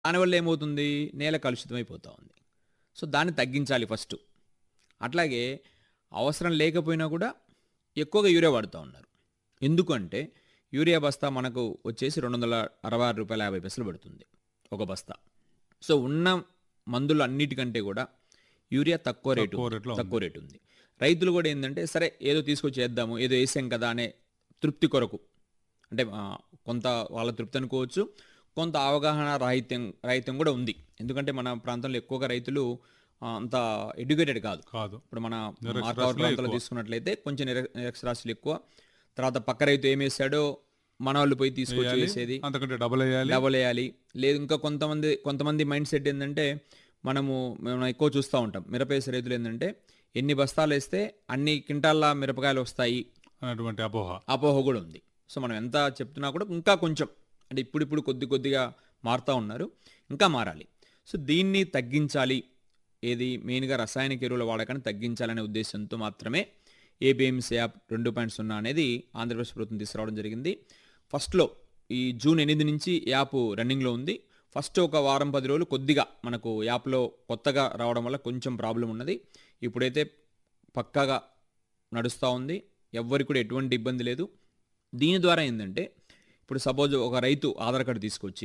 దానివల్ల ఏమవుతుంది నేల కలుషితం అయిపోతూ ఉంది సో దాన్ని తగ్గించాలి ఫస్ట్ అట్లాగే అవసరం లేకపోయినా కూడా ఎక్కువగా యూరియా వాడుతూ ఉన్నారు ఎందుకంటే యూరియా బస్తా మనకు వచ్చేసి రెండు వందల అరవై ఆరు రూపాయల యాభై పైసలు పడుతుంది ఒక బస్తా సో ఉన్న మందులు అన్నిటికంటే కూడా యూరియా తక్కువ రేటు తక్కువ ఉంది. రేట్లో తక్కువ రేటు ఉంది రైతులు కూడా ఏంటంటే సరే ఏదో తీసుకొచ్చి వేద్దాము ఏదో వేసాం కదా అనే తృప్తి కొరకు అంటే ఆ, కొంత వాళ్ళ తృప్తి అనుకోవచ్చు కొంత అవగాహన రాహిత్యం రాహిత్యం కూడా ఉంది ఎందుకంటే మన ప్రాంతంలో ఎక్కువగా రైతులు ఆ, అంత ఎడ్యుకేటెడ్ కాదు కాదు ఇప్పుడు మన నిరక్షరాస్యులే మార్కావర్ ప్రాంతంలో ఎక్కువ. తీసుకున్నట్లయితే కొంచెం నిర నిరక్షరాస్యులు ఎక్కువ తర్వాత పక్క రైతు ఏం వేసాడో మన వాళ్ళు పోయి తీసుకొచ్చి వేయాలి. వేసేది అంతకంటే డబల్ వేయాలి డబల్ వేయాలి లేదు ఇంకా కొంతమంది కొంతమంది మైండ్ సెట్ ఏంటంటే మనము మనం ఎక్కువ చూస్తూ ఉంటాం మిరపేసే రైతులు ఏంటంటే ఎన్ని బస్తాలు వేస్తే అన్ని క్వింటాల్ల మిరపకాయలు వస్తాయి అనేటువంటి అపోహ అపోహ కూడా ఉంది సో మనం ఎంత చెప్తున్నా కూడా ఇంకా కొంచెం అంటే ఇప్పుడిప్పుడు కొద్ది కొద్దిగా మారుతూ ఉన్నారు ఇంకా మారాలి సో దీన్ని తగ్గించాలి ఏది మెయిన్గా రసాయనిక ఎరువుల వాడకాన్ని తగ్గించాలనే ఉద్దేశంతో మాత్రమే ఏబిఎంసీ యాప్ రెండు పాయింట్ సున్నా అనేది ఆంధ్రప్రదేశ్ ప్రభుత్వం తీసుకురావడం జరిగింది ఫస్ట్లో ఈ జూన్ ఎనిమిది నుంచి యాప్ రన్నింగ్లో ఉంది ఫస్ట్ ఒక వారం పది రోజులు కొద్దిగా మనకు యాప్లో కొత్తగా రావడం వల్ల కొంచెం ప్రాబ్లం ఉన్నది ఇప్పుడైతే పక్కాగా నడుస్తూ ఉంది ఎవ్వరికి కూడా ఎటువంటి ఇబ్బంది లేదు దీని ద్వారా ఏంటంటే ఇప్పుడు సపోజ్ ఒక రైతు ఆధార్ కార్డు తీసుకొచ్చి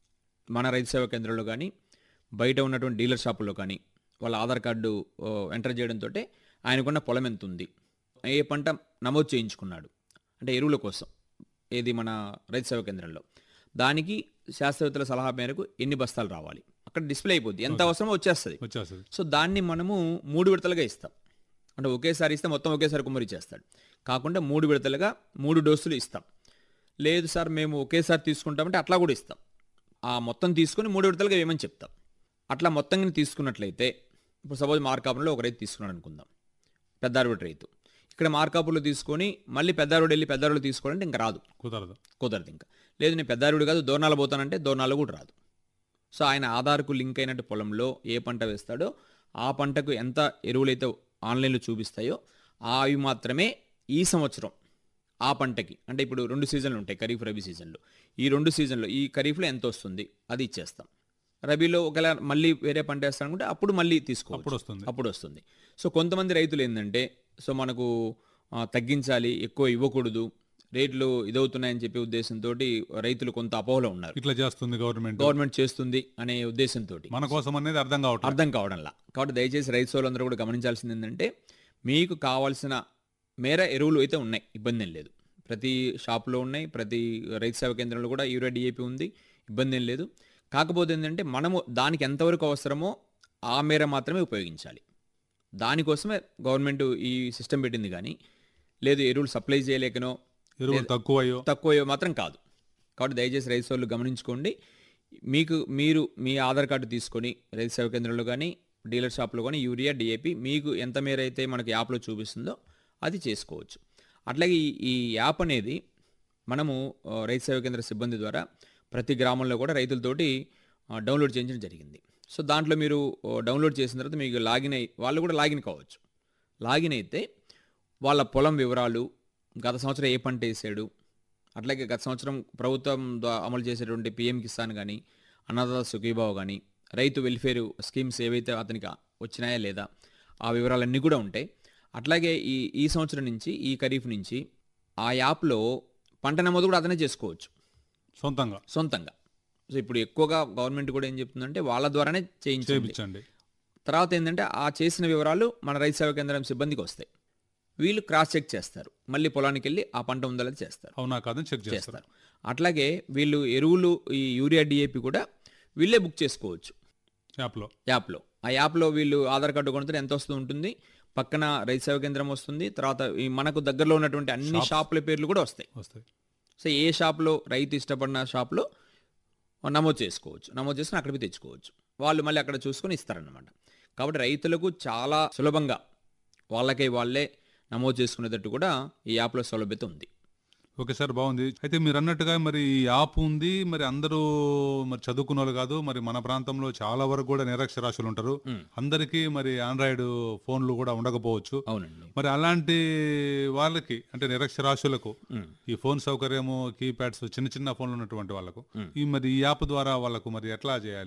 మన రైతు సేవా కేంద్రంలో కానీ బయట ఉన్నటువంటి డీలర్ షాపుల్లో కానీ వాళ్ళ ఆధార్ కార్డు ఓ, ఎంటర్ చేయడంతో ఆయనకున్న పొలం ఎంత ఉంది ఏ పంట నమోదు చేయించుకున్నాడు అంటే ఎరువుల కోసం ఏది మన రైతు సేవా కేంద్రంలో దానికి శాస్త్రవేత్తల సలహా మేరకు ఎన్ని బస్తాలు రావాలి అక్కడ డిస్ప్లే అయిపోద్ది ఎంత అవసరమో వచ్చేస్తుంది వచ్చేస్తుంది సో దాన్ని మనము మూడు విడతలుగా ఇస్తాం అంటే ఒకేసారి ఇస్తే మొత్తం ఒకేసారి కుమ్మరి ఇచ్చేస్తాడు కాకుండా మూడు విడతలుగా మూడు డోసులు ఇస్తాం లేదు సార్ మేము ఒకేసారి తీసుకుంటామంటే అట్లా కూడా ఇస్తాం ఆ మొత్తం తీసుకొని మూడు విడతలుగా ఏమని చెప్తాం అట్లా మొత్తంగా తీసుకున్నట్లయితే ఇప్పుడు సపోజ్ మార్కాపురంలో ఒక రైతు తీసుకున్నాడు అనుకుందాం పెద్దారుడు రైతు ఇక్కడ మార్కాపురంలో తీసుకొని మళ్ళీ పెద్దారుడు వెళ్ళి పెద్దారుడు తీసుకోవాలంటే ఇంకా రాదు కుదరదు కుదరదు ఇంకా లేదు నేను పెద్దారుడు కాదు దోర్నాలు పోతానంటే దోర్నాలు కూడా రాదు సో ఆయన ఆధార్కు లింక్ అయినట్టు పొలంలో ఏ పంట వేస్తాడో ఆ పంటకు ఎంత ఎరువులైతే ఆన్లైన్లో చూపిస్తాయో అవి మాత్రమే ఈ సంవత్సరం ఆ పంటకి అంటే ఇప్పుడు రెండు సీజన్లు ఉంటాయి ఖరీఫ్ రబీ సీజన్లు ఈ రెండు సీజన్లో ఈ ఖరీఫ్లో ఎంత వస్తుంది అది ఇచ్చేస్తాం రబీలో ఒకవేళ మళ్ళీ వేరే పంట వేస్తానుకుంటే అప్పుడు మళ్ళీ తీసుకోవచ్చు అప్పుడు వస్తుంది అప్పుడు వస్తుంది సో కొంతమంది రైతులు ఏంటంటే సో మనకు ఆ, తగ్గించాలి ఎక్కువ ఇవ్వకూడదు రేట్లు ఇదవుతున్నాయని చెప్పే ఉద్దేశంతో రైతులు కొంత అపోహలో ఉన్నారు ఇట్లా చేస్తుంది గవర్నమెంట్ గవర్నమెంట్ చేస్తుంది అనే ఉద్దేశంతో మన కోసం అనేది అర్థం కావట్లేదు అర్థం కావడంలా కాబట్టి దయచేసి రైతు సోదరులందరూ కూడా గమనించాల్సింది ఏంటంటే మీకు కావాల్సిన మేర ఎరువులు అయితే ఉన్నాయి ఇబ్బంది ఏం లేదు ప్రతి షాప్లో ఉన్నాయి ప్రతి రైతు సేవా కేంద్రంలో కూడా యూరియా డిఏపి ఉంది ఇబ్బంది ఏం లేదు కాకపోతే ఏంటంటే మనము దానికి ఎంతవరకు అవసరమో ఆ మేర మాత్రమే ఉపయోగించాలి దానికోసమే గవర్నమెంట్ ఈ సిస్టమ్ పెట్టింది కానీ లేదు ఎరువులు సప్లై చేయలేకనో ఎరువులు తక్కువయ్యో తక్కువ మాత్రం కాదు కాబట్టి దయచేసి రైతు సోదరులు గమనించుకోండి మీకు మీరు మీ ఆధార్ కార్డు తీసుకొని రైతు సేవా కేంద్రంలో కానీ డీలర్ షాప్లో కానీ యూరియా డిఏపి మీకు ఎంత మేర అయితే మనకి యాప్లో చూపిస్తుందో అది చేసుకోవచ్చు అట్లాగే ఈ ఈ యాప్ అనేది మనము ఆ, రైతు సేవా కేంద్ర సిబ్బంది ద్వారా ప్రతి గ్రామంలో కూడా రైతులతోటి ఆ, డౌన్లోడ్ చేయించడం జరిగింది సో దాంట్లో మీరు ఆ, డౌన్లోడ్ చేసిన తర్వాత మీకు లాగిన్ అయ్యి వాళ్ళు కూడా లాగిన్ కావచ్చు లాగిన్ అయితే వాళ్ళ పొలం వివరాలు గత సంవత్సరం ఏ పంట వేసాడు అట్లాగే గత సంవత్సరం ప్రభుత్వం ద్వా- అమలు చేసేటువంటి పిఎం కిసాన్ కానీ అన్నదాత సుఖీభావ కానీ రైతు వెల్ఫేర్ స్కీమ్స్ ఏవైతే అతనికి వచ్చినాయా లేదా ఆ వివరాలన్నీ కూడా ఉంటాయి అట్లాగే ఈ ఈ సంవత్సరం నుంచి ఈ ఖరీఫ్ నుంచి ఆ యాప్లో పంట నమోదు కూడా అతనే చేసుకోవచ్చు సొంతంగా సొంతంగా సో ఇప్పుడు ఎక్కువగా గవర్నమెంట్ కూడా ఏం చెప్తుందంటే వాళ్ళ ద్వారానే చేయించండి చేపించండి తర్వాత ఏంటంటే ఆ చేసిన వివరాలు మన రైతు సేవా కేంద్రం సిబ్బందికి వస్తాయి వీళ్ళు క్రాస్ చెక్ చేస్తారు మళ్ళీ పొలానికి వెళ్ళి ఆ పంట ఉందో లేదో చేస్తారు అవునా కాదని చెక్ చేస్తారు చేస్తారు అట్లాగే వీళ్ళు ఎరువులు ఈ యూరియా డిఏపి కూడా వీళ్ళే బుక్ చేసుకోవచ్చు యాప్లో యాప్లో ఆ యాప్లో వీళ్ళు ఆధార్ కార్డు కొనుతే ఎంత వస్తూ ఉంటుంది పక్కన రైతు సేవా కేంద్రం వస్తుంది తర్వాత ఈ మనకు దగ్గరలో ఉన్నటువంటి అన్ని షాపుల పేర్లు కూడా వస్తాయి వస్తాయి సో ఏ షాప్లో రైతు ఇష్టపడిన షాప్లో నమోదు చేసుకోవచ్చు నమోదు చేసుకుని అక్కడికి తెచ్చుకోవచ్చు వాళ్ళు మళ్ళీ అక్కడ చూసుకొని ఇస్తారన్నమాట కాబట్టి రైతులకు చాలా సులభంగా వాళ్ళకై వాళ్ళే నమోదు చేసుకునేటట్టు కూడా ఈ యాప్లో సౌలభ్యత ఉంది ఓకే సార్ బాగుంది అయితే మీరు అన్నట్టుగా మరి ఈ యాప్ ఉంది మరి అందరూ మరి చదువుకున్న వాళ్ళు కాదు మరి మన ప్రాంతంలో చాలా వరకు కూడా నిరక్షరాస్యులు ఉంటారు మ్. అందరికీ మరి ఆండ్రాయిడ్ ఫోన్లు కూడా ఉండకపోవచ్చు అవునండి మరి అలాంటి వాళ్ళకి అంటే నిరక్షరాస్యులకు మ్. ఈ ఫోన్ సౌకర్యము కీప్యాడ్స్ చిన్న చిన్న ఫోన్లు ఉన్నటువంటి వాళ్ళకు మ్. ఈ మరి ఈ యాప్ ద్వారా వాళ్ళకు మరి ఎట్లా చేయాలి